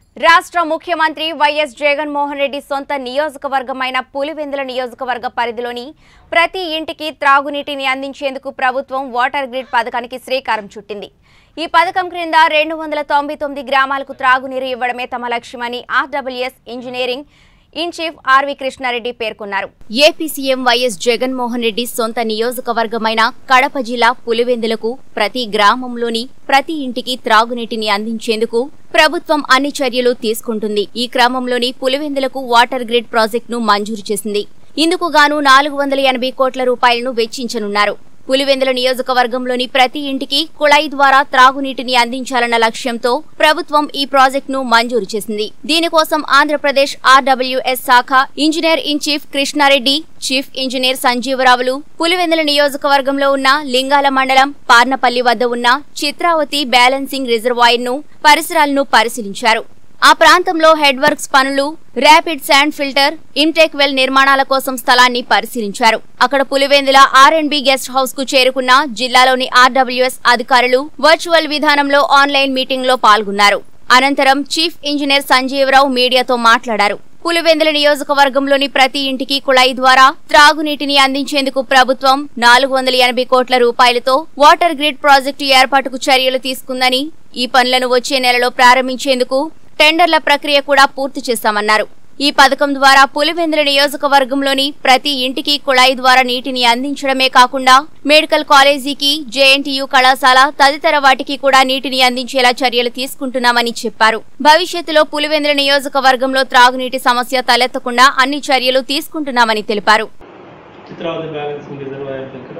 రాష్ట్ర ముఖ్యమంత్రి వైఎస్ జగన్మోహన్ రెడ్డి సొంత నియోజకవర్గమైన పులివెందుల నియోజకవర్గ పరిధిలోని ప్రతి ఇంటికి త్రాగునీటిని అందించేందుకు ప్రభుత్వం వాటర్ గ్రిడ్ పథకానికి శ్రీకారం చుట్టింది ఈ పథకం క్రింద రెండు వందల తొంభై తొమ్మిది గ్రామాలకు త్రాగునీరు ఇవ్వడమే తమ లక్ష్యమని RWS engineering in chief RV Krishnareddy పేర్కొన్నారు AP CM YS Jaganmohan Reddy సొంత నియోజకవర్గమైన కడప జిల్లా పులివెందులకు ప్రతి గ్రామంలోని ప్రతి ఇంటికి త్రాగునీటిని అందించేందుకు ప్రభుత్వం అన్ని చర్యలు తీసుకుంటుంది ఈ క్రమంలోని పులివెందులకు వాటర్ గ్రిడ్ ప్రాజెక్టును మంజూరు చేసింది ఇందుకు గాను నాలుగు వందల ఎనభై కోట్ల రూపాయలను వెచ్చించనున్నారు పులివెందుల నియోజకవర్గంలోని ప్రతి ఇంటికి కుళాయి ద్వారా త్రాగునీటిని అందించాలన్న లక్ష్యంతో ప్రభుత్వం ఈ ప్రాజెక్టును మంజూరు చేసింది దీనికోసం ఆంధ్రప్రదేశ్ ఆర్డబ్ల్యూఎస్ శాఖ engineer in chief Krishnareddy chief engineer సంజీవరావులు పులివెందుల నియోజకవర్గంలో ఉన్న లింగాల మండలం పార్నపల్లి వద్ద ఉన్న చిత్రావతి బ్యాలెన్సింగ్ రిజర్వాయర్ ను పరిసరాలను పరిశీలించారు ఆ ప్రాంతంలో హెడ్ వర్క్స్ పనులు rapid sand filter intake well నిర్మాణాల కోసం స్థలాన్ని పరిశీలించారు అక్కడ Pulivendula R and B guest house కు చేరుకున్న జిల్లాలోని ఆర్డబ్ల్యూఎస్ అధికారులు వర్చువల్ విధానంలో ఆన్లైన్ మీటింగ్ లో పాల్గొన్నారు అనంతరం చీఫ్ ఇంజనీర్ సంజీవరావు మీడియాతో మాట్లాడారు పులివెందుల నియోజకవర్గంలోని ప్రతి ఇంటికి కుళాయి ద్వారా త్రాగునీటిని అందించేందుకు ప్రభుత్వం నాలుగు వందల ఎనభై కోట్ల రూపాయలతో వాటర్ గ్రిడ్ ప్రాజెక్టు ఏర్పాటుకు చర్యలు తీసుకుందని ఈ పనులను వచ్చే నెలలో ప్రారంభించేందుకు టెండర్ల ప్రక్రియ కూడా పూర్తి చేశామన్నారు ఈ పథకం ద్వారా పులివెందుల నియోజకవర్గంలోని ప్రతి ఇంటికి కుళాయి ద్వారా నీటిని అందించడమే కాకుండా మెడికల్ కాలేజీకి జేఎన్టీయూ కళాశాల తదితర వాటికి కూడా నీటిని అందించేలా చర్యలు తీసుకుంటున్నామని చెప్పారు భవిష్యత్తులో పులివెందుల నియోజకవర్గంలో త్రాగునీటి సమస్య తలెత్తకుండా అన్ని చర్యలు తీసుకుంటున్నామని తెలిపారు చిత్రావతి బ్యాలెన్సింగ్ రిజర్వాయర్ దగ్గర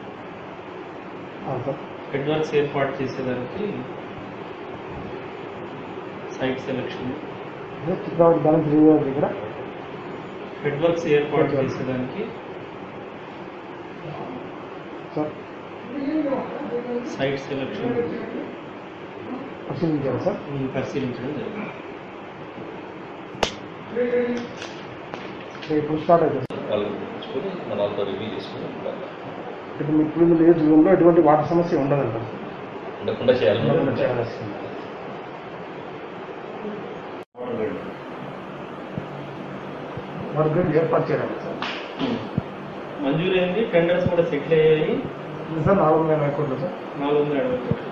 హెడ్ వర్క్స్ ఏర్పాటు చేసేదానికి site selection Chitravathi balance reserve దగ్గర హెడ్ వర్క్స్ ఏర్పాటు చేసేదానికి సార్ సైట్ సెలక్షన్ పరిశీలించారు సార్ పరిశీలించడం జరిగింది ఇప్పుడు స్టార్ట్ అవుతుంది సార్ వాళ్ళని పిలిపించుకొని మన వాళ్ళతో రివ్యూ చేసుకుని ఉండాలి. ఇప్పుడు మీ ఇప్పుడు నియోజకవర్గంలో ఎటువంటి వాటర్ సమస్య ఉండదంట ఉండకుండా చేయాలి ఉండకుండా చేయాల్సింది వాటర్ గ్రిడ్ ఏర్పాటు చేయాలి సార్ మంజూరైంది టెండర్స్ కూడా సెటిల్ అయ్యాయి ఇది సార్ నాలుగు వందల ఎనభై కోట్లు సార్ నాలుగు వందల ఎనభై కోట్లు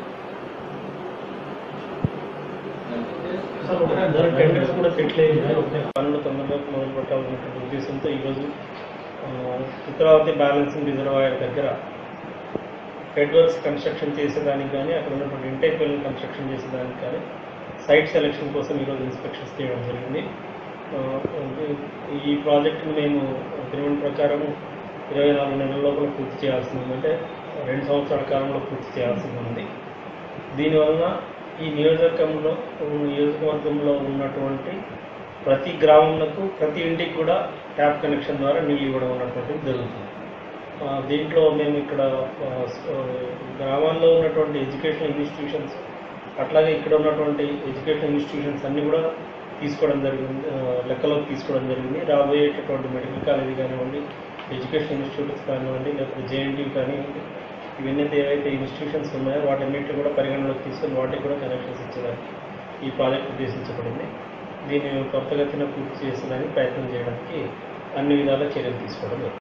సార్ టెండర్స్ కూడా సెటిల్ అయ్యాయి పనులు తొందరగా మొదలు పెట్టాలన్నటువంటి ఉద్దేశంతో ఈరోజు ఆ, చిత్రావతి బ్యాలెన్సింగ్ రిజర్వాయర్ దగ్గర హెడ్ వర్క్స్ కన్స్ట్రక్షన్ చేసేదానికి కానీ అక్కడ ఉన్నటువంటి ఇంటెక్ వెల్ కన్స్ట్రక్షన్ చేసేదానికి కానీ సైట్ సెలక్షన్ కోసం ఈరోజు ఇన్స్పెక్షన్స్ చేయడం జరిగింది ఆ, ఈ ప్రాజెక్టును మేము అగ్రిమెంట్ ప్రకారం ఇరవై నాలుగు నెలల లోపల పూర్తి చేయాల్సి ఉంది అంటే రెండు సంవత్సరాల కాలంలో పూర్తి చేయాల్సి ఉంది దీనివలన ఈ నియోజకవర్గంలో నియోజకవర్గంలో ఉన్నటువంటి ప్రతి గ్రామంలో ప్రతి ఇంటికి కూడా ట్యాప్ కనెక్షన్ ద్వారా నీళ్ళు ఇవ్వడం అన్నటువంటిది జరుగుతుంది ఆ, దీంట్లో మేము ఇక్కడ ఆ, స్- ఆ, గ్రామాల్లో ఉన్నటువంటి ఎడ్యుకేషన్ ఇన్స్టిట్యూషన్స్ అట్లాగే ఇక్కడ ఉన్నటువంటి ఎడ్యుకేషన్ ఇన్స్టిట్యూషన్స్ అన్నీ కూడా తీసుకోవడం జరిగింది ఆ, లెక్కలోకి తీసుకోవడం జరిగింది రాబోయేటటువంటి మెడికల్ కాలేజీ కానివ్వండి ఎడ్యుకేషన్ ఇన్స్టిట్యూట్స్ కానివ్వండి లేకపోతే జేఎన్టీ కానివ్వండి ఇవన్నీ ఏవైతే ఇన్స్టిట్యూషన్స్ ఉన్నాయో వాటన్నిటిని కూడా పరిగణలోకి తీసుకొని వాటికి కూడా కనెక్షన్స్ ఇచ్చేదానికి ఈ ప్రాజెక్ట్ ఉద్దేశించబడింది దీన్ని త్వరితగతిన పూర్తి చేసేదానికి ప్రయత్నం చేయడానికి అన్ని విధాల చర్యలు తీసుకోవడం జరుగుతుంది